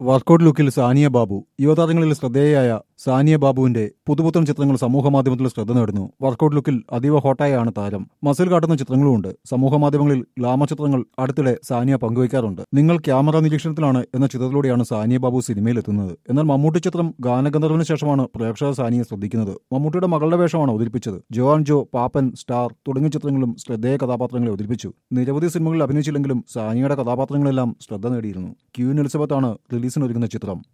workout ലുക്കിൽ സാനിയ ബാബു യുവതാരങ്ങളിൽ ശ്രദ്ധേയയായ സാനിയ ബാബുവിന്റെ പുതുപുത്തൻ ചിത്രങ്ങൾ സമൂഹമാധ്യമത്തിൽ ശ്രദ്ധ നേടുന്നു വർക്കൗട്ട് ലുക്കിൽ അതീവ ഹോട്ടായാണ് താരം മസിൽ കാട്ടുന്ന ചിത്രങ്ങളുമുണ്ട് സമൂഹമാധ്യമങ്ങളിൽ ഗ്ലാമർ ചിത്രങ്ങൾ അടുത്തിടെ സാനിയ പങ്കുവയ്ക്കാറുണ്ട് നിങ്ങൾ ക്യാമറ നിരീക്ഷണത്തിലാണ് എന്ന ചിത്രത്തിലൂടെയാണ് സാനിയ ബാബു സിനിമയിലെത്തുന്നത് എന്നാൽ മമ്മൂട്ടി ചിത്രം ഗാനഗന്ധർവിന് ശേഷമാണ് പ്രേക്ഷകർ സാനിയെ ശ്രദ്ധിക്കുന്നത് മമ്മൂട്ടിയുടെ മകളുടെ വേഷമാണ് അവതരിപ്പിച്ചത് ജോ ആൻഡ് ജോ പാപ്പൻ സ്റ്റാർ തുടങ്ങിയ ചിത്രങ്ങളും ശ്രദ്ധേയ കഥാപാത്രങ്ങളെ അവതരിപ്പിച്ചു നിരവധി സിനിമകളിൽ അഭിനയിച്ചില്ലെങ്കിലും സാനിയുടെ കഥാപാത്രങ്ങളെല്ലാം ശ്രദ്ധ നേടിയിരുന്നു ക്യൂൻ എലിസബത്താണ് റിലീസിനൊരുങ്ങുന്ന ചിത്രം